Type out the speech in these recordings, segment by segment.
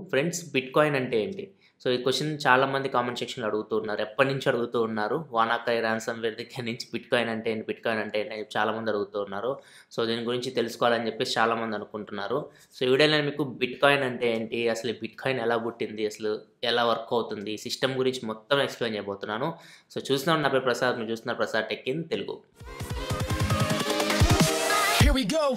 Friends bitcoin అంటే ఏంటి so ఈ క్వశ్చన్ చాలా మంది కామెంట్ సెక్షన్లో అడుగుతూ ఉన్నారు ఎప్పటి నుంచి అడుగుతూ ఉన్నారు వానాకాయ ర్యాన్సమ్ వేర్ దగ్గర నుంచి బిట్ కాయిన్ అంటే ఏంటి బిట్ కాయిన్ అంటే ఏంటి అని చాలా మంది అడుగుతూ ఉన్నారు సో దీని గురించి తెలుసుకోవాలని చెప్పేసి చాలా మంది అనుకుంటున్నారు సో ఈ వీడియోలో నేను మీకు బిట్ కాయిన్ అంటే ఏంటి అసలు బిట్ కాయిన్ ఎలా పుట్టింది అసలు ఎలా వర్క్ అవుతుంది సిస్టమ్ గురించి మొత్తం ఎక్స్ప్లెయిన్ చేయబోతున్నాను సో చూస్తున్నాను నా పేరు ప్రసాద్ మీరు చూస్తున్నారు Prasad tech in Telugu Here we go.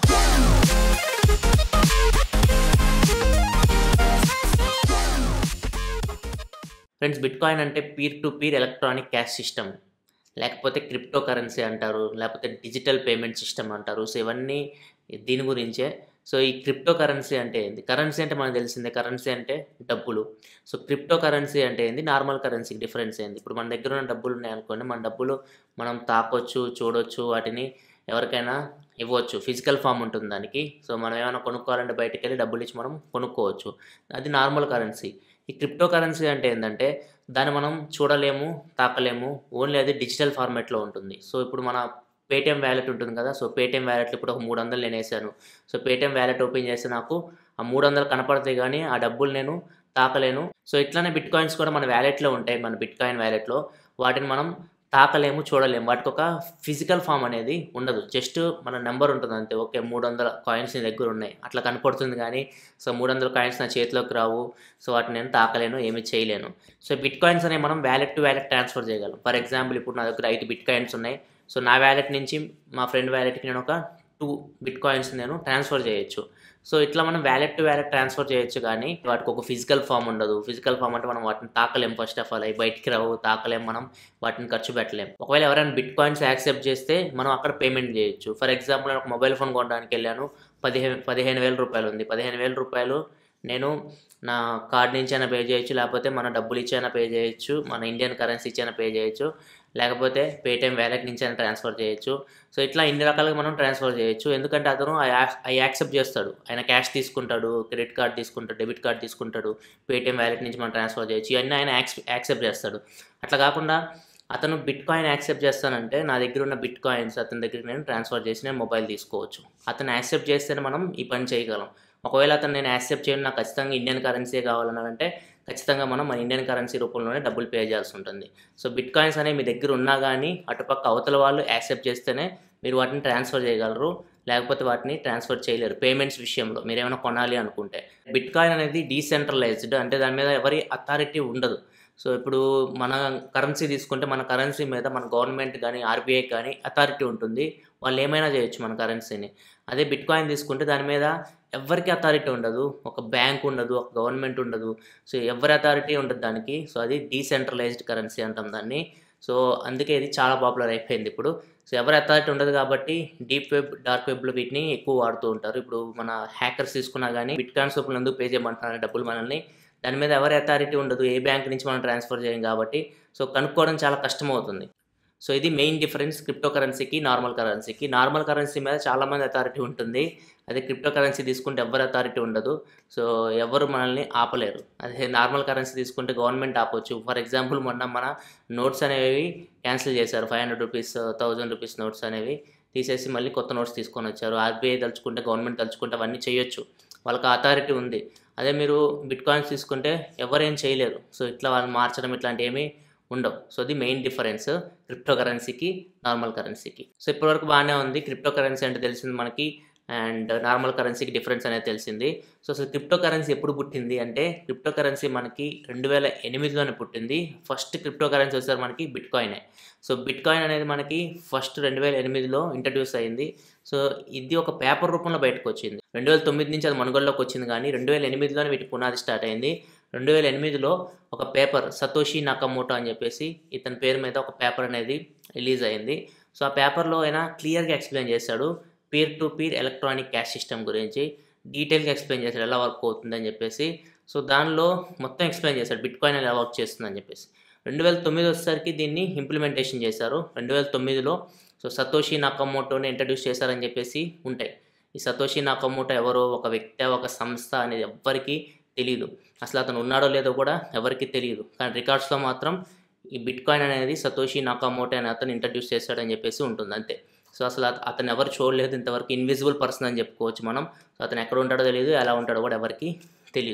Friends bitcoin అంటే peer to peer electronic cash system లేకపోతే క్రిప్టో కరెన్సీ అంటారు లేకపోతే డిజిటల్ పేమెంట్ సిస్టమ్ అంటారు సో ఇవన్నీ దీని గురించే సో ఈ క్రిప్టో కరెన్సీ అంటే ఏంది కరెన్సీ అంటే మనకు తెలిసిందే కరెన్సీ అంటే డబ్బులు సో క్రిప్టో కరెన్సీ అంటే ఏంది నార్మల్ కరెన్సీకి డిఫరెన్స్ ఏంది ఇప్పుడు మన దగ్గర ఉన్న డబ్బులు ఉన్నాయనుకోండి మన డబ్బులు మనం తాకొచ్చు చూడొచ్చు వాటిని ఎవరికైనా ఇవ్వచ్చు ఫిజికల్ ఫామ్ ఉంటుంది దానికి సో మనం ఏమైనా కొనుక్కోవాలంటే బయటికి వెళ్ళి డబ్బులు ఇచ్చి మనం కొనుక్కోవచ్చు అది నార్మల్ కరెన్సీ ఈ క్రిప్టో కరెన్సీ అంటే ఏంటంటే దాన్ని మనం చూడలేము తాకలేము ఓన్లీ అది డిజిటల్ ఫార్మాట్లో ఉంటుంది సో ఇప్పుడు మన పేటిఎం వ్యాలెట్ ఉంటుంది కదా సో పేటిఎం వ్యాలెట్లో ఇప్పుడు ఒక మూడు వందలు నేను వేసాను సో పేటిఎం వ్యాలెట్ ఓపెన్ చేస్తే నాకు ఆ మూడు వందలు కనపడతాయి కానీ ఆ డబ్బులు నేను తాకలేను సో ఇట్లానే బిట్ కాయిన్స్ కూడా మన వ్యాలెట్లో ఉంటాయి మన బిట్ కాయిన్ వ్యాలెట్లో వాటిని మనం తాకలేము చూడలేము వాటికి ఒక ఫిజికల్ ఫామ్ అనేది ఉండదు జస్ట్ మన నెంబర్ ఉంటుంది అంతే ఓకే మూడు వందల కాయిన్స్ నీ దగ్గర ఉన్నాయి అట్లా కనపడుతుంది కానీ సో మూడు వందల కాయిన్స్ నా చేతిలోకి రావు సో వాటిని నేను తాకలేను ఏమీ చేయలేను సో బిట్ కాయిన్స్ అనేవి మనం వ్యాలెట్ టు వ్యాలెట్ ట్రాన్స్ఫర్ చేయగలం ఫర్ ఎగ్జాంపుల్ ఇప్పుడు నా దగ్గర ఐదు బిట్ కాయిన్స్ ఉన్నాయి సో నా వ్యాలెట్ నుంచి మా ఫ్రెండ్ వ్యాలెట్కి నేను ఒక టూ బిట్ కాయిన్స్ నేను ట్రాన్స్ఫర్ చేయొచ్చు సో ఇట్లా మనం వ్యాలెట్ టు వ్యాలెట్ ట్రాన్స్ఫర్ చేయొచ్చు కానీ వాటికి ఒక ఫిజికల్ ఫామ్ ఉండదు ఫిజికల్ ఫామ్ అంటే మనం వాటిని తాకలేం ఫస్ట్ ఆఫ్ ఆల్ అవి బయటికి రావు తాకలేం మనం వాటిని ఖర్చు పెట్టలేం ఒకవేళ ఎవరైనా బిట్ కాయిన్స్ యాక్సెప్ట్ చేస్తే మనం అక్కడ పేమెంట్ చేయొచ్చు ఫర్ ఎగ్జాంపుల్ నేను ఒక మొబైల్ ఫోన్ కొనడానికి వెళ్ళాను పదిహేను పదిహేను వేల రూపాయలు ఉంది పదిహేను వేల రూపాయలు నేను నా కార్డ్ నుంచి అయినా పే చేయొచ్చు లేకపోతే మన డబ్బులు ఇచ్చైనా పే చేయొచ్చు మన ఇండియన్ కరెన్సీ ఇచ్చైనా పే చేయొచ్చు లేకపోతే పేటిఎం వ్యాలెట్ నుంచి అయినా ట్రాన్స్ఫర్ చేయొచ్చు సో ఇట్లా ఇన్ని రకాలుగా మనం ట్రాన్స్ఫర్ చేయొచ్చు ఎందుకంటే అతను అవి యాక్సెప్ట్ చేస్తాడు ఆయన క్యాష్ తీసుకుంటాడు క్రెడిట్ కార్డ్ తీసుకుంటాడు డెబిట్ కార్డ్ తీసుకుంటాడు పేటిఎం వ్యాలెట్ నుంచి మనం ట్రాన్స్ఫర్ చేయొచ్చు ఇవన్నీ ఆయన యాక్సెప్ట్ చేస్తాడు అట్లా కాకుండా అతను బిట్ కాయిన్ యాక్సెప్ట్ చేస్తానంటే నా దగ్గర ఉన్న బిట్ కాయిన్స్ అతని దగ్గరికి నేను ట్రాన్స్ఫర్ చేసి నేను మొబైల్ తీసుకోవచ్చు అతను యాక్సెప్ట్ చేస్తేనే మనం ఈ పని చేయగలం ఒకవేళ అతను నేను యాక్సెప్ట్ చేయను నాకు ఖచ్చితంగా ఇండియన్ కరెన్సీ కావాలన్నారంటే ఖచ్చితంగా మనం మన ఇండియన్ కరెన్సీ రూపంలోనే డబ్బులు పే చేయాల్సి ఉంటుంది సో బిట్ కాయిన్స్ అనేవి మీ దగ్గర ఉన్నా కానీ అటుపక్క అవతల వాళ్ళు యాక్సెప్ట్ చేస్తేనే మీరు వాటిని ట్రాన్స్ఫర్ చేయగలరు లేకపోతే వాటిని ట్రాన్స్ఫర్ చేయలేరు పేమెంట్స్ విషయంలో మీరు ఏమైనా కొనాలి అనుకుంటే బిట్ కాయిన్ అనేది డీసెంట్రలైజ్డ్ అంటే దాని మీద ఎవరి అథారిటీ ఉండదు సో ఇప్పుడు మన కరెన్సీ తీసుకుంటే మన కరెన్సీ మీద మన గవర్నమెంట్ కానీ ఆర్బీఐ కానీ అథారిటీ ఉంటుంది వాళ్ళు ఏమైనా చేయొచ్చు మన కరెన్సీని అదే బిట్ కాయిన్ తీసుకుంటే దాని మీద ఎవరికి అథారిటీ ఉండదు ఒక బ్యాంక్ ఉండదు ఒక గవర్నమెంట్ ఉండదు సో ఎవరి అథారిటీ ఉండదు దానికి సో అది డీసెంట్రలైజ్డ్ కరెన్సీ అంటాం దాన్ని సో అందుకే ఇది చాలా పాపులర్ అయిపోయింది ఇప్పుడు సో ఎవరి అథారిటీ ఉండదు కాబట్టి డీప్ వెబ్ డార్క్ వెబ్లో వీటిని ఎక్కువ వాడుతూ ఉంటారు ఇప్పుడు మన హ్యాకర్స్ తీసుకున్నా కానీ బిట్ కాయిన్స్ రూపంలో ఎందుకు పే చేయమంటున్నారు డబ్బులు మనల్ని దాని మీద ఎవరి అథారిటీ ఉండదు ఏ బ్యాంక్ నుంచి మనం ట్రాన్స్ఫర్ చేయం కాబట్టి సో కనుక్కోవడం చాలా కష్టమవుతుంది సో ఇది మెయిన్ డిఫరెన్స్ క్రిప్టో కరెన్సీకి నార్మల్ కరెన్సీకి నార్మల్ కరెన్సీ మీద చాలామంది అథారిటీ ఉంటుంది అదే క్రిప్టో కరెన్సీ తీసుకుంటే ఎవరి అథారిటీ ఉండదు సో ఎవరు మనల్ని ఆపలేరు అదే నార్మల్ కరెన్సీ తీసుకుంటే గవర్నమెంట్ ఆపొచ్చు ఫర్ ఎగ్జాంపుల్ మొన్న మన నోట్స్ అనేవి క్యాన్సిల్ చేశారు five hundred rupees thousand rupees notes అనేవి తీసేసి మళ్ళీ కొత్త నోట్స్ తీసుకొని వచ్చారు ఆర్బీఐ తలుచుకుంటే గవర్నమెంట్ తలుచుకుంటే అవన్నీ చేయొచ్చు వాళ్ళకి అథారిటీ ఉంది అదే మీరు బిట్ కాయిన్స్ తీసుకుంటే ఎవరేం చేయలేరు సో ఇట్లా వాళ్ళు మార్చడం ఇట్లాంటి ఏమీ ఉండవు సో ఇది మెయిన్ డిఫరెన్స్ క్రిప్టో కరెన్సీకి నార్మల్ కరెన్సీకి సో ఇప్పటివరకు బాగానే ఉంది క్రిప్టో కరెన్సీ అంటే తెలిసింది మనకి అండ్ నార్మల్ కరెన్సీకి డిఫరెన్స్ అనేది తెలిసింది సో అసలు క్రిప్టో కరెన్సీ ఎప్పుడు పుట్టింది అంటే క్రిప్టో కరెన్సీ మనకి రెండు వేల ఎనిమిదిలోనే పుట్టింది ఫస్ట్ క్రిప్టో కరెన్సీ వచ్చేసరికి మనకి బిట్ కాయినే సో బిట్ కాయిన్ అనేది మనకి ఫస్ట్ రెండు వేల ఎనిమిదిలో ఇంట్రడ్యూస్ అయింది సో ఇది ఒక పేపర్ రూపంలో బయటకు వచ్చింది రెండు వేల తొమ్మిది నుంచి అది మనుగోల్లోకి వచ్చింది కానీ రెండు వేల ఎనిమిదిలోనే వీటి పునాది స్టార్ట్ అయింది రెండు వేల ఎనిమిదిలో ఒక పేపర్ సతోషి నకమోటో అని చెప్పేసి ఇతని పేరు మీద ఒక పేపర్ అనేది రిలీజ్ అయింది సో ఆ పేపర్లో ఆయన క్లియర్గా ఎక్స్ప్లెయిన్ చేశాడు peer to peer electronic cash system గురించి డీటెయిల్గా ఎక్స్ప్లెయిన్ చేశాడు ఎలా వర్క్ అవుతుందని చెప్పేసి సో దానిలో మొత్తం ఎక్స్ప్లెయిన్ చేశాడు బిట్ కాయిన్ ఎలా వర్క్ చేస్తుందని చెప్పేసి రెండు వేల తొమ్మిది వచ్చేసరికి దీన్ని ఇంప్లిమెంటేషన్ చేశారు రెండు వేల తొమ్మిదిలో సో సతోషి నాకమోటోని ఇంట్రడ్యూస్ చేశారని చెప్పేసి ఉంటాయి ఈ సతోషి నాకమోటో ఎవరో ఒక వ్యక్తి ఒక సంస్థ అనేది ఎవ్వరికీ తెలియదు అసలు అతను ఉన్నాడో లేదో కూడా ఎవరికి తెలియదు కానీ రికార్డ్స్లో మాత్రం ఈ బిట్ కాయిన్ అనేది సతోషి నాకామోటో అనే అతను ఇంట్రడ్యూస్ చేశాడని చెప్పేసి ఉంటుంది అంతే సో అసలు అత- అతను ఎవరు చూడలేదు ఇంతవరకు ఇన్విజిబుల్ పర్సన్ అని చెప్పుకోవచ్చు మనం సో అతను ఎక్కడ ఉంటాడో తెలియదు ఎలా ఉంటాడో కూడా ఎవరికి తెలియదు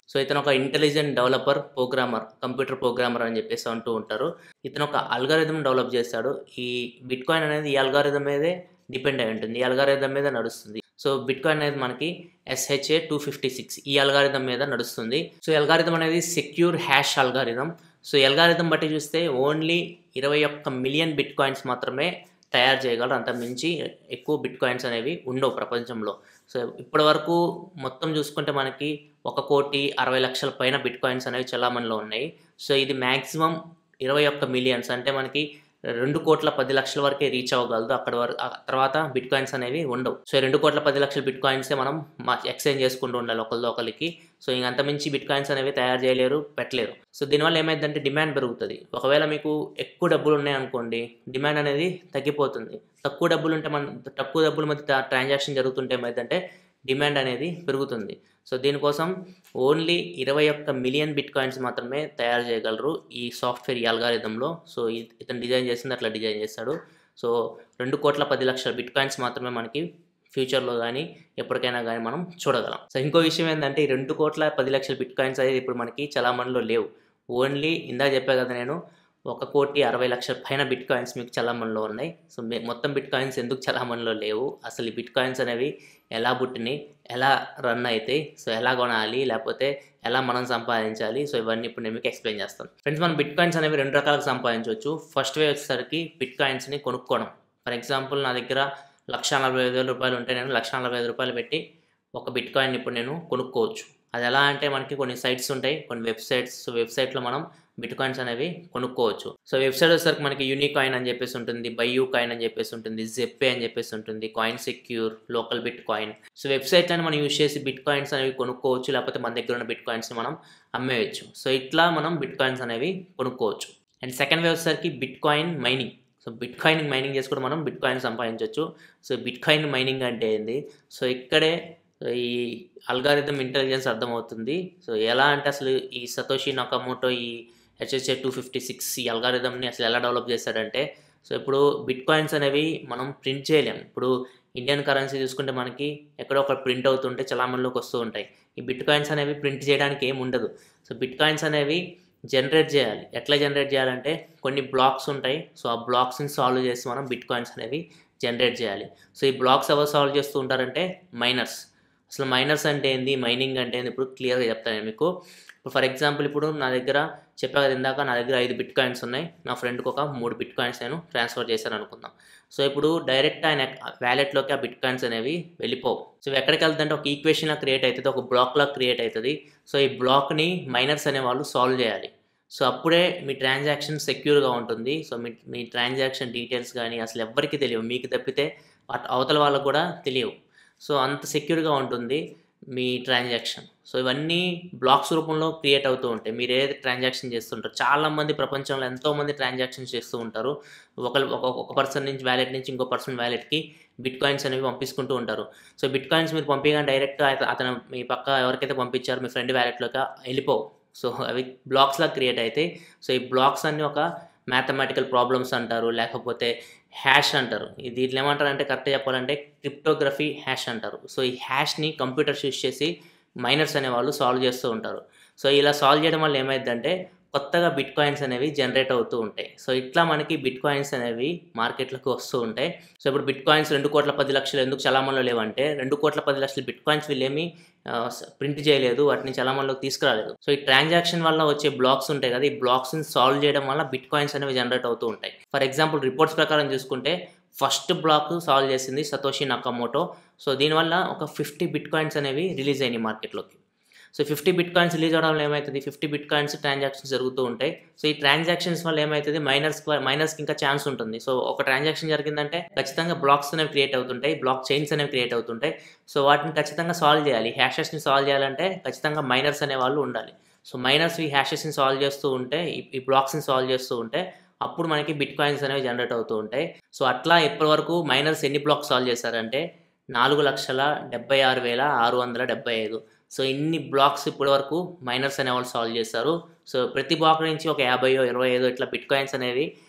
సో ఇతను ఒక intelligent developer programmer computer programmer అని చెప్పేసి అంటూ ఉంటారు ఇతను ఒక అల్గారిథం డెవలప్ చేస్తాడు ఈ బిట్ కాయిన్ అనేది ఈ అల్గారిథం మీదే డిపెండ్ అయి ఉంటుంది ఈ అల్గారిథం మీద నడుస్తుంది సో బిట్ కాయిన్ అనేది మనకి ఎస్హెచ్ఏ టూ ఫిఫ్టీ సిక్స్ ఈ అల్గారిథం మీద నడుస్తుంది సో ఈ అల్గారిథం అనేది సెక్యూర్ హ్యాష్ అల్గారిథం సో ఈ అల్గారిథం బట్టి చూస్తే ఓన్లీ ఇరవై ఒక్క మిలియన్ బిట్ కాయిన్స్ మాత్రమే తయారు చేయగలరు అంత మించి ఎక్కువ బిట్ కాయిన్స్ అనేవి ఉండవు ప్రపంచంలో సో ఇప్పటి వరకు మొత్తం చూసుకుంటే మనకి ఒక కోటి అరవై లక్షల పైన బిట్ కాయిన్స్ అనేవి చలామణిలో ఉన్నాయి సో ఇది మ్యాక్సిమం ఇరవై ఒక్క మిలియన్స్ అంటే మనకి రెండు కోట్ల పది లక్షల వరకే రీచ్ అవ్వగలదు అక్కడ వరకు ఆ తర్వాత బిట్ కాయిన్స్ అనేవి ఉండవు సో ఈ రెండు కోట్ల పది లక్షల బిట్ కాయిన్సే మనం మా ఎక్స్చేంజ్ చేసుకుంటూ ఉండాలి ఒకరితో ఒకరికి సో ఇంక అంత మించి బిట్ కాయిన్స్ అనేవి తయారు చేయలేరు పెట్టలేరు సో దీనివల్ల ఏమైందంటే డిమాండ్ పెరుగుతుంది ఒకవేళ మీకు ఎక్కువ డబ్బులు ఉన్నాయనుకోండి డిమాండ్ అనేది తగ్గిపోతుంది తక్కువ డబ్బులు ఉంటే మన తక్కువ డబ్బుల మధ్య ట్రాన్సాక్షన్ జరుగుతుంటే ఏమైందంటే డిమాండ్ అనేది పెరుగుతుంది సో దీనికోసం ఓన్లీ ఇరవై ఒక్క మిలియన్ బిట్ కాయిన్స్ మాత్రమే తయారు చేయగలరు ఈ సాఫ్ట్వేర్ ఈ అల్గారిథంలో సో ఇ- ఇతను డిజైన్ చేసింది అట్లా డిజైన్ చేస్తాడు సో రెండు కోట్ల పది లక్షల బిట్ కాయిన్స్ మాత్రమే మనకి ఫ్యూచర్లో కానీ ఎప్పటికైనా కానీ మనం చూడగలం సో ఇంకో విషయం ఏంటంటే ఈ రెండు కోట్ల పది లక్షల బిట్ కాయిన్స్ అనేది ఇప్పుడు మనకి చలామణిలో లేవు ఓన్లీ ఇందా చెప్పా కదా నేను ఒక కోటి అరవై లక్షల పైన బిట్ కాయిన్స్ మీకు చలామణిలో ఉన్నాయి సో మీ- మొత్తం బిట్ కాయిన్స్ ఎందుకు చలామణిలో లేవు అసలు ఈ బిట్ కాయిన్స్ అనేవి ఎలా పుట్టినాయి ఎలా రన్ అవుతాయి సో ఎలా కొనాలి లేకపోతే ఎలా మనం సంపాదించాలి సో ఇవన్నీ ఇప్పుడు నేను మీకు ఎక్స్ప్లెయిన్ చేస్తాను ఫ్రెండ్స్ మనం బిట్ కాయిన్స్ అనేవి రెండు రకాలుగా సంపాదించవచ్చు ఫస్ట్ వే వచ్చేసరికి బిట్ కాయిన్స్ని కొనుక్కోవడం ఫర్ ఎగ్జాంపుల్ నా దగ్గర లక్ష నలభై ఐదు వేల రూపాయలు ఉంటే నేను లక్ష నలభై ఐదు రూపాయలు పెట్టి ఒక బిట్ కాయిన్ ఇప్పుడు నేను కొనుక్కోవచ్చు అది ఎలా అంటే మనకి కొన్ని సైట్స్ ఉంటాయి కొన్ని వెబ్సైట్స్ సో వెబ్సైట్లో మనం బిట్ కాయిన్స్ అనేవి కొనుక్కోవచ్చు సో వెబ్సైట్ వచ్చేసరికి మనకి యూనిక్ కాయిన్ అని చెప్పేసి ఉంటుంది బైయూ కాయిన్ అని చెప్పేసి ఉంటుంది జెప్పే అని చెప్పేసి ఉంటుంది coin secure local bitcoin so website అని మనం యూజ్ చేసి బిట్ కాయిన్స్ అనేవి కొనుక్కోవచ్చు లేకపోతే మన దగ్గర ఉన్న బిట్ కాయిన్స్ని మనం అమ్మేయచ్చు సో ఇట్లా మనం బిట్ కాయిన్స్ అనేవి కొనుక్కోవచ్చు అండ్ సెకండ్ వే వచ్చేసరికి bitcoin mining so bitcoin mining చేసి కూడా మనం బిట్ కాయిన్ సంపాదించవచ్చు సో బిట్ కాయిన్ మైనింగ్ అంటే ఏంది సో ఇక్కడే ఈ అల్గారిథం ఇంటెలిజెన్స్ అర్థమవుతుంది సో ఎలా అంటే అసలు ఈ సతోషి నకమోటో ఈ హెచ్హెచ్ఏ టూ ఫిఫ్టీ సిక్స్ ఈ అల్గారిథంని అసలు ఎలా డెవలప్ చేశాడంటే సో ఇప్పుడు బిట్ కాయిన్స్ అనేవి మనం ప్రింట్ చేయలేం ఇప్పుడు ఇండియన్ కరెన్సీ చూసుకుంటే మనకి ఎక్కడో ఒక ప్రింట్ అవుతుంటే చలామణిలోకి వస్తూ ఉంటాయి ఈ బిట్ కాయిన్స్ అనేవి ప్రింట్ చేయడానికి ఏం ఉండదు సో బిట్ కాయిన్స్ అనేవి జనరేట్ చేయాలి ఎట్లా జనరేట్ చేయాలంటే కొన్ని బ్లాక్స్ ఉంటాయి సో ఆ బ్లాక్స్ని సాల్వ్ చేసి మనం బిట్ కాయిన్స్ అనేవి జనరేట్ చేయాలి సో ఈ బ్లాక్స్ ఎవరు సాల్వ్ చేస్తూ ఉంటారంటే మైనర్స్ అసలు మైనర్స్ అంటే ఏంది మైనింగ్ అంటే ఏంది ఇప్పుడు క్లియర్గా చెప్తాను నేను మీకు ఇప్పుడు ఫర్ ఎగ్జాంపుల్ ఇప్పుడు నా దగ్గర చెప్పా కదా ఇందాక నా దగ్గర ఐదు బిట్ కాయిన్స్ ఉన్నాయి నా ఫ్రెండ్కి ఒక మూడు బిట్ కాయిన్స్ నేను ట్రాన్స్ఫర్ చేశాను అనుకుందాం సో ఇప్పుడు డైరెక్ట్ ఆయన వ్యాలెట్లోకి ఆ బిట్ కాయిన్స్ అనేవి వెళ్ళిపోవు సో ఇవి ఎక్కడికి వెళ్తుందంటే ఒక ఈక్వేషన్లా క్రియేట్ అవుతుంది ఒక బ్లాక్లా క్రియేట్ అవుతుంది సో ఈ బ్లాక్ని మైనర్స్ అనే వాళ్ళు సాల్వ్ చేయాలి సో అప్పుడే మీ ట్రాన్సాక్షన్ సెక్యూర్గా ఉంటుంది సో మీ మీ ట్రాన్సాక్షన్ డీటెయిల్స్ కానీ అసలు ఎవ్వరికి తెలియవు మీకు తప్పితే అట్- అవతల వాళ్ళకు కూడా తెలియవు సో అంత సెక్యూర్గా ఉంటుంది మీ ట్రాన్సాక్షన్ సో ఇవన్నీ బ్లాక్స్ రూపంలో క్రియేట్ అవుతూ ఉంటాయి మీరు ఏదైతే ట్రాన్సాక్షన్ చేస్తుంటారు చాలామంది ప్రపంచంలో ఎంతోమంది ట్రాన్సాక్షన్స్ చేస్తూ ఉంటారు ఒక ఒక ఒక పర్సన్ నుంచి వ్యాలెట్ నుంచి ఇంకో పర్సన్ వ్యాలెట్కి బిట్ కాయిన్స్ అనేవి పంపించుకుంటూ ఉంటారు సో బిట్ కాయిన్స్ మీరు పంపించగానే డైరెక్ట్ అతను మీ పక్క ఎవరికైతే పంపించారో మీ ఫ్రెండ్ వ్యాలెట్లోకి వెళ్ళిపోవు సో అవి బ్లాక్స్లా క్రియేట్ అవుతాయి సో ఈ బ్లాక్స్ అన్ని ఒక మ్యాథమెటికల్ ప్రాబ్లమ్స్ అంటారు లేకపోతే హ్యాష్ అంటారు ఇది దీంట్లో ఏమంటారు అంటే కరెక్ట్ చెప్పాలంటే క్రిప్టోగ్రఫీ హ్యాష్ అంటారు సో ఈ హ్యాష్ని కంప్యూటర్స్ యూస్ చేసి మైనర్స్ అనేవాళ్ళు సాల్వ్ చేస్తూ ఉంటారు సో ఇలా సాల్వ్ చేయడం వల్ల ఏమైందంటే కొత్తగా బిట్ కాయిన్స్ అనేవి జనరేట్ అవుతూ ఉంటాయి సో ఇట్లా మనకి బిట్ కాయిన్స్ అనేవి మార్కెట్లోకి వస్తూ ఉంటాయి సో ఇప్పుడు బిట్ కాయిన్స్ రెండు కోట్ల పది లక్షలు ఎందుకు చలామణిలో లేవంటే రెండు కోట్ల పది లక్షల బిట్ కాయిన్స్ వీళ్ళేమి ప్రింట్ చేయలేదు వాటిని చలామణిలోకి తీసుకురాలేదు సో ఈ ట్రాన్సాక్షన్ వల్ల వచ్చే బ్లాక్స్ ఉంటాయి కదా ఈ బ్లాక్స్ని సాల్వ్ చేయడం వల్ల బిట్ కాయిన్స్ అనేవి జనరేట్ అవుతూ ఉంటాయి ఫర్ ఎగ్జాంపుల్ రిపోర్ట్స్ ప్రకారం చూసుకుంటే ఫస్ట్ బ్లాక్ సాల్వ్ చేసింది సతోషి నకమోటో సో దీనివల్ల ఒక ఫిఫ్టీ బిట్ కాయిన్స్ అనేవి రిలీజ్ అయినాయి మార్కెట్లోకి so fifty bitcoins release అవడం వల్ల ఏమవుతుంది ఫిఫ్టీ బిట్ కాయిన్స్ ట్రాన్సాక్షన్స్ జరుగుతూ ఉంటాయి సో ఈ ట్రాన్సాక్షన్స్ వల్ల ఏమవుతుంది మైనర్స్ మైనర్స్కి ఇంకా ఛాన్స్ ఉంటుంది సో ఒక ట్రాన్సాక్షన్ జరిగిందంటే ఖచ్చితంగా బ్లాక్స్ అనేవి క్రియేట్ అవుతుంటాయి బ్లాక్ చైన్స్ అనేవి క్రియేట్ అవుతుంటాయి సో వాటిని ఖచ్చితంగా సాల్వ్ చేయాలి హ్యాషెస్ని సాల్వ్ చేయాలంటే ఖచ్చితంగా మైనర్స్ అనే వాళ్ళు ఉండాలి సో మైనర్స్ ఈ హ్యాషెస్ని సాల్వ్ చేస్తూ ఉంటే ఈ- ఈ బ్లాక్స్ని సాల్వ్ చేస్తూ ఉంటే అప్పుడు మనకి బిట్ కాయిన్స్ అనేవి జనరేట్ అవుతూ ఉంటాయి సో అట్లా ఇప్పటి వరకు మైనర్స్ ఎన్ని బ్లాక్స్ సాల్వ్ చేశారంటే నాలుగు లక్షల డెబ్బై ఆరు వేల ఆరు వందల డెబ్బై ఐదు సో ఇన్ని బ్లాక్స్ ఇప్పటి వరకు మైనర్స్ అనేవాళ్ళు సాల్వ్ చేస్తారు సో ప్రతి బ్లాక్ నుంచి ఒక యాభైయో ఇరవై ఐదో ఇట్లా బిట్ కాయిన్స్ అనేవి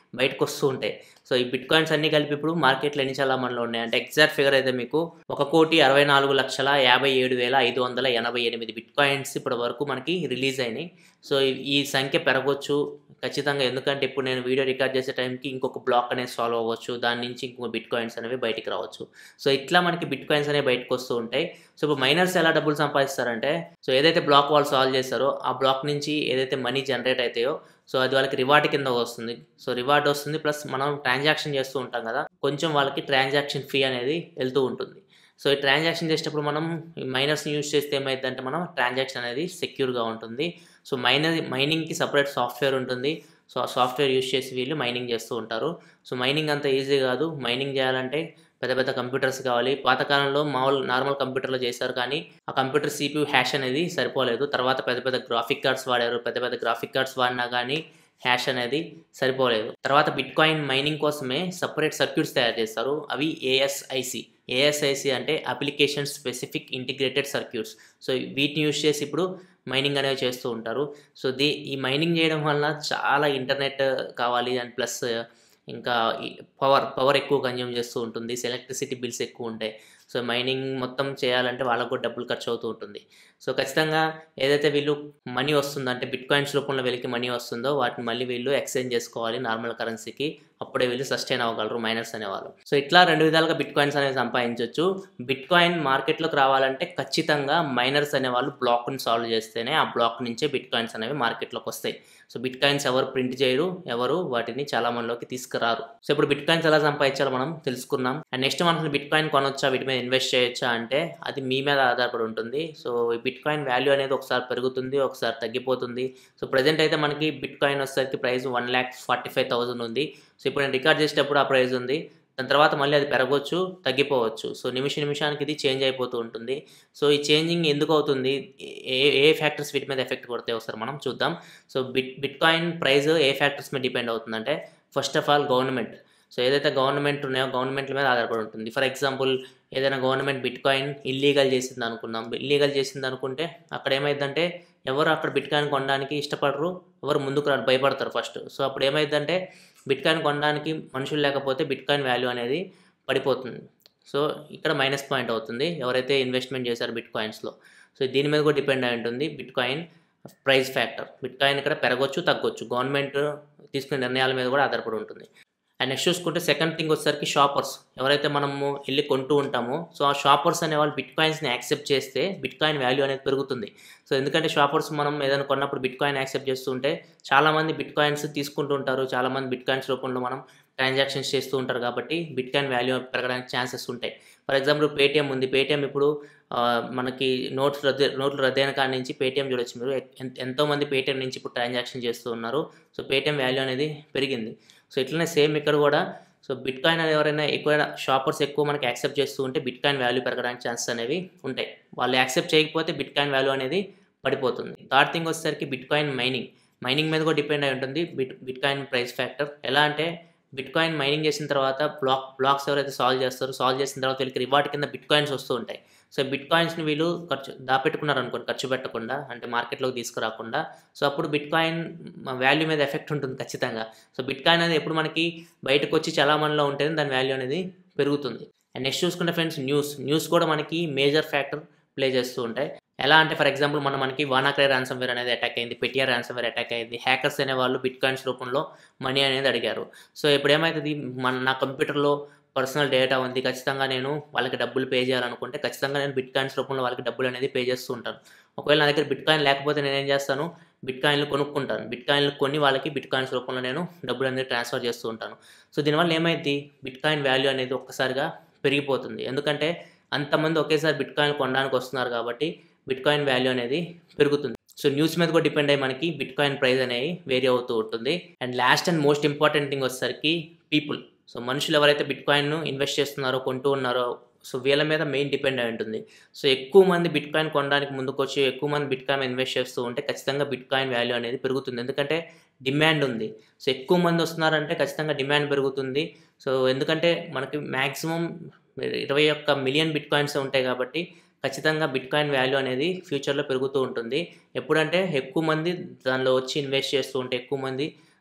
బయటకు వస్తూ ఉంటాయి సో ఈ బిట్ కాయిన్స్ అన్ని కలిపి ఇప్పుడు మార్కెట్లో ఎన్ని చలామణిలో ఉన్నాయి అంటే ఎగ్జాక్ట్ ఫిగర్ అయితే మీకు ఒక కోటి అరవై నాలుగు లక్షల యాభై ఏడు వేల ఐదు వందల ఎనభై ఎనిమిది బిట్ కాయిన్స్ ఇప్పటి వరకు మనకి రిలీజ్ అయినాయి సో ఈ- ఈ సంఖ్య పెరగవచ్చు ఖచ్చితంగా ఎందుకంటే ఇప్పుడు నేను వీడియో రికార్డ్ చేసే టైంకి ఇంకొక బ్లాక్ అనేది సాల్వ్ అవ్వచ్చు దాని నుంచి ఇంకొక బిట్ కాయిన్స్ అనేవి బయటికి రావచ్చు సో ఇట్లా మనకి బిట్ కాయిన్స్ అనేవి బయటకు వస్తూ ఉంటాయి సో ఇప్పుడు మైనర్స్ ఎలా డబ్బులు సంపాదిస్తారంటే సో ఏదైతే బ్లాక్ వాళ్ళు సాల్వ్ చేస్తారో ఆ బ్లాక్ నుంచి ఏదైతే మనీ జనరేట్ అవుతాయో సో అది వాళ్ళకి రివార్డ్ కింద వస్తుంది సో రివార్డ్ వస్తుంది ప్లస్ మనం ట్రాన్సాక్షన్ చేస్తూ ఉంటాం కదా కొంచెం వాళ్ళకి ట్రాన్సాక్షన్ ఫీ అనేది వెళ్తూ ఉంటుంది సో ఈ ట్రాన్సాక్షన్ చేసేటప్పుడు మనం ఈ మైనర్స్ని యూజ్ చేస్తే ఏమైందంటే మనం ట్రాన్సాక్షన్ అనేది సెక్యూర్గా ఉంటుంది సో మైనర్ మైనింగ్కి సపరేట్ సాఫ్ట్వేర్ ఉంటుంది సో ఆ సాఫ్ట్వేర్ యూజ్ చేసి వీళ్ళు మైనింగ్ చేస్తూ ఉంటారు సో మైనింగ్ అంత ఈజీ కాదు మైనింగ్ చేయాలంటే పెద్ద పెద్ద కంప్యూటర్స్ కావాలి పాతకాలంలో మామూలు నార్మల్ కంప్యూటర్లో చేశారు కానీ ఆ కంప్యూటర్ సిపియూ హ్యాష్ అనేది సరిపోలేదు తర్వాత పెద్ద పెద్ద గ్రాఫిక్ కార్డ్స్ వాడారు పెద్ద పెద్ద గ్రాఫిక్ కార్డ్స్ వాడినా కానీ హ్యాష్ అనేది సరిపోలేదు తర్వాత బిట్ కాయిన్ మైనింగ్ కోసమే సపరేట్ సర్క్యూట్స్ తయారు చేస్తారు అవి ఏఎస్ఐసి ఏఎస్ఐసి అంటే application specific integrated circuits so వీటిని యూజ్ చేసి ఇప్పుడు మైనింగ్ అనేవి చేస్తూ ఉంటారు సో దీ ఈ మైనింగ్ చేయడం వల్ల చాలా ఇంటర్నెట్ కావాలి అండ్ ప్లస్ ఇంకా పవర్ పవర్ ఎక్కువ కన్జ్యూమ్ చేస్తూ ఉంటుంది ఎలక్ట్రిసిటీ బిల్స్ ఎక్కువ ఉంటాయి సో మైనింగ్ మొత్తం చేయాలంటే వాళ్ళకు కూడా డబ్బులు ఖర్చు అవుతూ ఉంటుంది సో ఖచ్చితంగా ఏదైతే వీళ్ళు మనీ వస్తుందో అంటే బిట్ కాయిన్స్ రూపంలో వీళ్ళకి మనీ వస్తుందో వాటిని మళ్ళీ వీళ్ళు ఎక్స్చేంజ్ చేసుకోవాలి నార్మల్ కరెన్సీకి అప్పుడే వీళ్ళు సస్టైన్ అవ్వగలరు మైనర్స్ అనేవాళ్ళు సో ఇట్లా రెండు విధాలుగా బిట్ కాయిన్స్ అనేవి సంపాదించవచ్చు బిట్ కాయిన్ మార్కెట్లోకి రావాలంటే ఖచ్చితంగా మైనర్స్ అనేవాళ్ళు బ్లాక్ని సాల్వ్ చేస్తేనే ఆ బ్లాక్ నుంచే బిట్ కాయిన్స్ అనేవి మార్కెట్లోకి వస్తాయి సో బిట్ కాయిన్స్ ఎవరు ప్రింట్ చేయరు ఎవరు వాటిని చాలా మనలోకి తీసుకురారు సో ఇప్పుడు బిట్ కాయిన్స్ ఎలా సంపాదించాలో మనం తెలుసుకున్నాం అండ్ నెక్స్ట్ మనం బిట్ కాయిన్ కొనొచ్చా వీటి మీద ఇన్వెస్ట్ చేయొచ్చా అంటే అది మీ మీద ఆధారపడి ఉంటుంది సో ఈ బిట్ కాయిన్ వాల్యూ అనేది ఒకసారి పెరుగుతుంది ఒకసారి తగ్గిపోతుంది సో ప్రజెంట్ అయితే మనకి బిట్ కాయిన్ వచ్చేసరికి price one lakh forty five thousand ఉంది సో ఇప్పుడు నేను రికార్డ్ చేసేటప్పుడు ఆ ప్రైస్ ఉంది దాని తర్వాత మళ్ళీ అది పెరగవచ్చు తగ్గిపోవచ్చు సో నిమిష నిమిషానికి ఇది చేంజ్ అయిపోతూ ఉంటుంది సో ఈ చేంజింగ్ ఎందుకు అవుతుంది ఏ ఏ ఫ్యాక్టర్స్ వీటి మీద ఎఫెక్ట్ కొడతాయి ఒకసారి మనం చూద్దాం so bit bitcoin price ఏ ఫ్యాక్టర్స్ మీద డిపెండ్ అవుతుందంటే first of all government so ఏదైతే గవర్నమెంట్ ఉన్నాయో గవర్నమెంట్ల మీద ఆధారపడి ఉంటుంది ఫర్ ఎగ్జాంపుల్ ఏదైనా గవర్నమెంట్ బిట్ కాయిన్ ఇల్లీగల్ చేసింది అనుకుందాం ఇల్లీగల్ చేసింది అనుకుంటే అక్కడ ఏమైందంటే ఎవరు అక్కడ బిట్ కాయిన్ కొనడానికి ఇష్టపడరు ఎవరు ముందుకు రారు భయపడతారు ఫస్ట్ సో అప్పుడు ఏమైందంటే బిట్ కాయిన్ కొనడానికి మనుషులు లేకపోతే బిట్ కాయిన్ వాల్యూ అనేది పడిపోతుంది సో ఇక్కడ మైనస్ పాయింట్ అవుతుంది ఎవరైతే ఇన్వెస్ట్మెంట్ చేశారో బిట్ కాయిన్స్లో సో దీని మీద కూడా డిపెండ్ అయి ఉంటుంది bitcoin price factor bitcoin ఇక్కడ పెరగవచ్చు తగ్గొచ్చు గవర్నమెంట్ తీసుకునే నిర్ణయాల మీద కూడా ఆధారపడి ఉంటుంది అండ్ నెక్స్ట్ చూసుకుంటే సెకండ్ థింగ్ వచ్చేసరికి షాపర్స్ ఎవరైతే మనము వెళ్ళి కొంటూ ఉంటామో సో ఆ షాపర్స్ అనే వాళ్ళు బిట్ కాయిన్స్ని యాక్సెప్ట్ చేస్తే బిట్ కాయిన్ వాల్యూ అనేది పెరుగుతుంది సో ఎందుకంటే షాపర్స్ మనం ఏదైనా కొన్నప్పుడు బిట్ కాయిన్ యాక్సెప్ట్ చేస్తుంటే చాలామంది బిట్ కాయిన్స్ తీసుకుంటూ ఉంటారు చాలామంది బిట్ కాయిన్స్ రూపంలో మనం ట్రాన్సాక్షన్స్ చేస్తూ ఉంటారు కాబట్టి బిట్ కాయిన్ వాల్యూ పెరగడానికి ఛాన్సెస్ ఉంటాయి ఫర్ ఎగ్జాంపుల్ పేటిఎం ఉంది పేటిఎం ఇప్పుడు ఆ, మనకి నోట్స్ రద్దు నోట్లు రద్దయిన కాడి నుంచి పేటిఎం చూడొచ్చు మీరు ఎన్- ఎంతోమంది పేటిఎం నుంచి ఇప్పుడు ట్రాన్సాక్షన్ చేస్తూ ఉన్నారు సో పేటిఎం వాల్యూ అనేది పెరిగింది సో ఇట్లనే సేమ్ ఇక్కడ కూడా సో బిట్ కాయిన్ అనేది ఎవరైనా ఎక్కువ షాపర్స్ ఎక్కువ మనకి యాక్సెప్ట్ చేస్తూ ఉంటే బిట్ కాయిన్ వాల్యూ పెరగడానికి ఛాన్సెస్ అనేవి ఉంటాయి వాళ్ళు యాక్సెప్ట్ చేయకపోతే బిట్ కాయిన్ వాల్యూ అనేది పడిపోతుంది థర్డ్ థింగ్ వచ్చేసరికి బిట్ కాయిన్ మైనింగ్ మైనింగ్ మీద కూడా డిపెండ్ అయి ఉంటుంది bit bitcoin price factor ఎలా అంటే బిట్ కాయిన్ మైనింగ్ చేసిన తర్వాత బ్లాక్ బ్లాక్స్ ఎవరైతే సాల్వ్ చేస్తారో సాల్వ్ చేసిన తర్వాత వీళ్ళకి రివార్డ్ కింద బిట్ కాయిన్స్ వస్తూ ఉంటాయి సో బిట్ కాయిన్స్ని వీళ్ళు ఖర్చు దాపెట్టుకున్నారు అనుకోండి ఖర్చు పెట్టకుండా అంటే మార్కెట్లోకి తీసుకురాకుండా సో అప్పుడు బిట్ కాయిన్ వాల్యూ మీద ఎఫెక్ట్ ఉంటుంది ఖచ్చితంగా సో బిట్ కాయిన్ అనేది ఎప్పుడు మనకి బయటకు వచ్చి చలామణిలో ఉంటేనే దాని వాల్యూ అనేది పెరుగుతుంది అండ్ నెక్స్ట్ చూసుకుంటే ఫ్రెండ్స్ న్యూస్ న్యూస్ కూడా మనకి మేజర్ ఫ్యాక్టర్ ప్లే చేస్తూ ఉంటాయి ఎలా అంటే ఫర్ ఎగ్జాంపుల్ మన మనకి వానాక్రై రాన్సమ్ వేర్ అనేది అటాక్ అయింది పెటియా రాన్సమ్ వేర్ అటాక్ అయింది హ్యాకర్స్ అనే వాళ్ళు బిట్ కాయిన్స్ రూపంలో మనీ అనేది అడిగారు సో ఇప్పుడు ఏమవుతుంది మన నా కంప్యూటర్లో పర్సనల్ డేటా ఉంది ఖచ్చితంగా నేను వాళ్ళకి డబ్బులు పే చేయాలనుకుంటే ఖచ్చితంగా నేను బిట్ కాయిన్స్ రూపంలో వాళ్ళకి డబ్బులు అనేది పే చేస్తూ ఉంటాను ఒకవేళ నా దగ్గర బిట్ కాయిన్ లేకపోతే నేను ఏం చేస్తాను బిట్ కాయిన్లు కొనుక్కుంటాను బిట్ కాయిన్లు కొని వాళ్ళకి బిట్ కాయిన్స్ రూపంలో నేను డబ్బులు అనేది ట్రాన్స్ఫర్ చేస్తూ ఉంటాను సో దీనివల్ల ఏమైంది బిట్ కాయిన్ వాల్యూ అనేది ఒక్కసారిగా పెరిగిపోతుంది ఎందుకంటే అంతమంది ఒకేసారి బిట్ కాయిన్ కొనడానికి వస్తున్నారు కాబట్టి బిట్ కాయిన్ వాల్యూ అనేది పెరుగుతుంది సో న్యూస్ మీద కూడా డిపెండ్ అయ్యి మనకి బిట్ కాయిన్ ప్రైస్ అనేవి వేరీ అవుతూ ఉంటుంది and last and most important thing వచ్చేసరికి పీపుల్ సో మనుషులు ఎవరైతే బిట్ కాయిన్ను ఇన్వెస్ట్ చేస్తున్నారో కొంటూ ఉన్నారో సో వీళ్ళ మీద మెయిన్ డిపెండ్ అయి ఉంటుంది సో ఎక్కువ మంది బిట్ కాయిన్ కొనడానికి ముందుకు వచ్చి ఎక్కువ మంది బిట్ కాయిన్ ఇన్వెస్ట్ చేస్తూ ఉంటే ఖచ్చితంగా బిట్ కాయిన్ వాల్యూ అనేది పెరుగుతుంది ఎందుకంటే డిమాండ్ ఉంది సో ఎక్కువ మంది వస్తున్నారంటే ఖచ్చితంగా డిమాండ్ పెరుగుతుంది సో ఎందుకంటే మనకి మ్యాక్సిమం ఇరవై ఒక్క మిలియన్ బిట్ కాయిన్స్ ఉంటాయి కాబట్టి ఖచ్చితంగా బిట్ కాయిన్ వాల్యూ అనేది ఫ్యూచర్లో పెరుగుతూ ఉంటుంది ఎప్పుడంటే ఎక్కువ మంది దానిలో వచ్చి ఇన్వెస్ట్ చేస్తూ ఉంటే ఎక్కువ మంది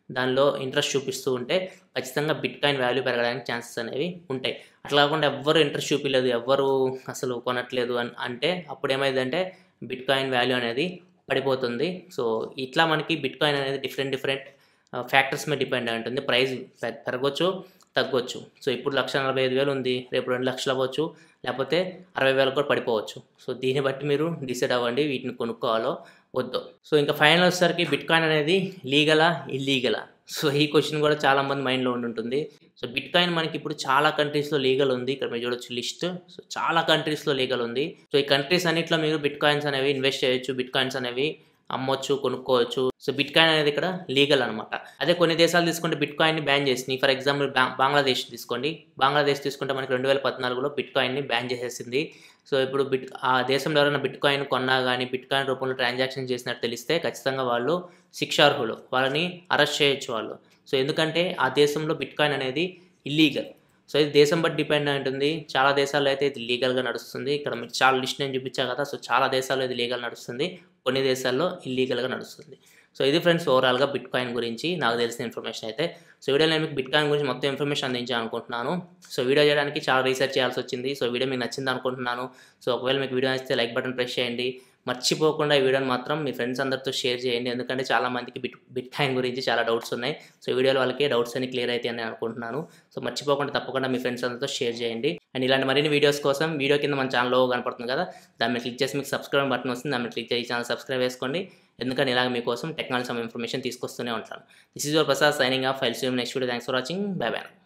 దానిలో ఇంట్రెస్ట్ చూపిస్తూ ఉంటే ఖచ్చితంగా బిట్ కాయిన్ వాల్యూ పెరగడానికి ఛాన్సెస్ అనేవి ఉంటాయి అట్లా కాకుండా ఎవ్వరు ఇంట్రెస్ట్ చూపించలేదు ఎవ్వరు అసలు కొనట్లేదు అని అంటే అప్పుడు ఏమైందంటే బిట్ కాయిన్ వాల్యూ అనేది పడిపోతుంది సో ఇట్లా మనకి బిట్ కాయిన్ అనేది డిఫరెంట్ డిఫరెంట్ ఫ్యాక్టర్స్ మీద డిపెండ్ అయి ఉంటుంది ప్రైస్ పె- పెరగవచ్చు తగ్గొచ్చు సో ఇప్పుడు లక్ష నలభై ఐదు వేలు ఉంది రేపు రెండు లక్షలు అవ్వచ్చు లేకపోతే అరవై వేలకు కూడా పడిపోవచ్చు సో దీన్ని బట్టి మీరు డిసైడ్ అవ్వండి వీటిని కొనుక్కోవాలో వద్దు సో ఇంకా ఫైనల్ వచ్చేసరికి బిట్ కాయిన్ అనేది లీగలా ఇల్లీగలా సో ఈ క్వశ్చన్ కూడా చాలా మంది మైండ్లో ఉండుంటుంది సో బిట్ కాయిన్ మనకి ఇప్పుడు చాలా కంట్రీస్లో లీగల్ ఉంది ఇక్కడ మీరు చూడొచ్చు లిస్ట్ సో చాలా కంట్రీస్లో లీగల్ ఉంది సో ఈ కంట్రీస్ అన్నిట్లో మీరు బిట్ కాయిన్స్ అనేవి ఇన్వెస్ట్ చేయొచ్చు బిట్ కాయిన్స్ అనేవి అమ్మొచ్చు కొనుక్కోవచ్చు సో బిట్ కాయిన్ అనేది ఇక్కడ లీగల్ అనమాట అదే కొన్ని దేశాలు తీసుకుంటే బిట్ కాయిన్ని బ్యాన్ చేసినాయి ఫర్ ఎగ్జాంపుల్ బంగ్లాదేశ్ తీసుకోండి బంగ్లాదేశ్ తీసుకుంటే మనకి రెండు వేల పద్నాలుగులో బిట్ కాయిన్ని బ్యాన్ చేసేసింది సో ఇప్పుడు బిట్ ఆ దేశంలో ఎవరైనా బిట్ కాయిన్ కొన్నా కానీ బిట్ కాయిన్ రూపంలో ట్రాన్సాక్షన్ చేసినట్టు తెలిస్తే ఖచ్చితంగా వాళ్ళు శిక్షార్హులు వాళ్ళని అరెస్ట్ చేయొచ్చు వాళ్ళు సో ఎందుకంటే ఆ దేశంలో బిట్ కాయిన్ అనేది ఇల్లీగల్ సో ఇది దేశం బట్టి డిపెండ్ అయి ఉంటుంది చాలా దేశాల్లో అయితే ఇది లీగల్గా నడుస్తుంది ఇక్కడ మీకు చాలా లిస్ట్ నేను చూపించా కదా సో చాలా దేశాల్లో ఇది లీగల్ నడుస్తుంది కొన్ని దేశాల్లో ఇల్లీగల్గా నడుస్తుంది సో ఇది ఫ్రెండ్స్ ఓవరాల్గా బిట్ కాయిన్ గురించి నాకు తెలిసిన ఇన్ఫర్మేషన్ అయితే సో వీడియో నేను మీకు బిట్ కాయిన్ గురించి మొత్తం ఇన్ఫర్మేషన్ అందించాను అనుకుంటున్నాను సో వీడియో చేయడానికి చాలా రీసెర్చ్ చేయాల్సి వచ్చింది సో వీడియో మీకు నచ్చింది అనుకుంటున్నాను సో ఒకవేళ మీకు వీడియో నచ్చితే లైక్ బటన్ ప్రెస్ చేయండి మర్చిపోకుండా ఈ వీడియోని మాత్రం మీ ఫ్రెండ్స్ అందరితో షేర్ చేయండి ఎందుకంటే చాలా మందికి బిట్ బిట్ కాయిన్ గురించి చాలా డౌట్స్ ఉన్నాయి సో ఈ వీడియోలో వాళ్ళకి డౌట్స్ అన్ని క్లియర్ అయితే అని అనుకుంటున్నాను సో మర్చిపోకుండా తప్పకుండా మీ ఫ్రెండ్స్ అందరితో షేర్ చేయండి అండ్ ఇలాంటి మరిన్ని వీడియోస్ కోసం వీడియో కింద మన ఛానల్లో కనపడుతుంది కదా దాన్ని మీద క్లిక్ చేసి మీకు సబ్స్క్రైబ్ బటన్ వస్తుంది దాన్ని మీద క్లిక్ చేసి ఛానల్ సబ్స్క్రైబ్ చేసుకోండి ఎందుకంటే ఇలాగ మీకోసం టెక్నాలజీ ఇన్ఫర్మేషన్ తీసుకొస్తూనే ఉంటాను this is your Prasad signing off files next video thanks for watching bye by